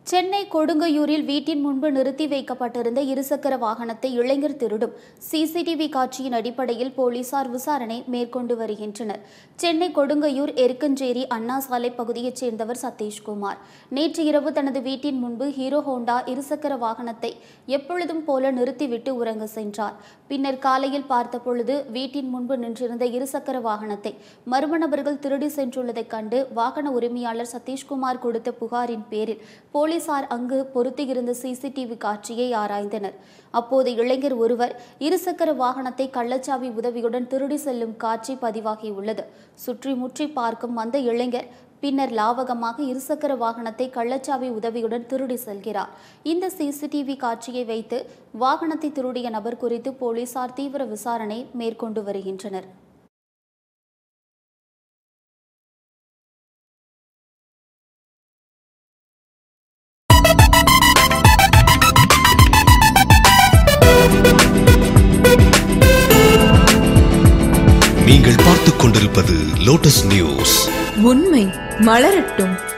சென்னை கொடுங்கையூரில் வீட்டின் முன்பு நிறுத்தி வைக்கப்பட்டிருந்த இருசக்கர வாகனத்தை இளைஞர் திருடும் சிசிடிவி காட்சியின் அடிப்படையில் போலீசார் விசாரணை மேற்கொண்டு வருகின்றனர் சென்னை கொடுங்கையூர் எருக்கஞ்சேரி அண்ணா சாலை பகுதியைச் சேர்ந்தவர் சதீஷ்குமார் நேற்று இரவு தனது வீட்டின் முன்பு ஹீரோ ஹோண்டா இருசக்கர வாகனத்தை எப்பொழுதும் போல நிறுத்திவிட்டு உறங்க சென்றார் பின்னர் காலையில் பார்த்தபொழுது வீட்டின் முன்பு நின்றிருந்த இருசக்கர வாகனத்தை மர்ம நபர்கள் திருடி சென்றுள்ளதைக் கண்டு வாகன உரிமையாளர் சதீஷ்குமார் கொடுத்த புகாரின் பேரில் போலீசார் அங்கு பொருத்தியிருந்த சிசிடிவி காட்சியை ஆராய்ந்தனர் அப்போது இளைஞர் ஒருவர் இருசக்கர வாகனத்தை கள்ளச்சாவி உதவியுடன் திருடி செல்லும் காட்சி பதிவாகியுள்ளது சுற்றி முற்றி பார்க்கும் அந்த இளைஞர் பின்னர் லாவகமாக இருசக்கர வாகனத்தை கள்ளச்சாவி உதவியுடன் திருடி செல்கிறார் இந்த சிசிடிவி காட்சியை வைத்து வாகனத்தை திருடிய நபர் குறித்து போலீசார் தீவிர விசாரணை மேற்கொண்டு வருகின்றனர் நீங்கள் பார்த்துக் கொண்டிருப்பது லோட்டஸ் நியூஸ் உண்மை மலரட்டும்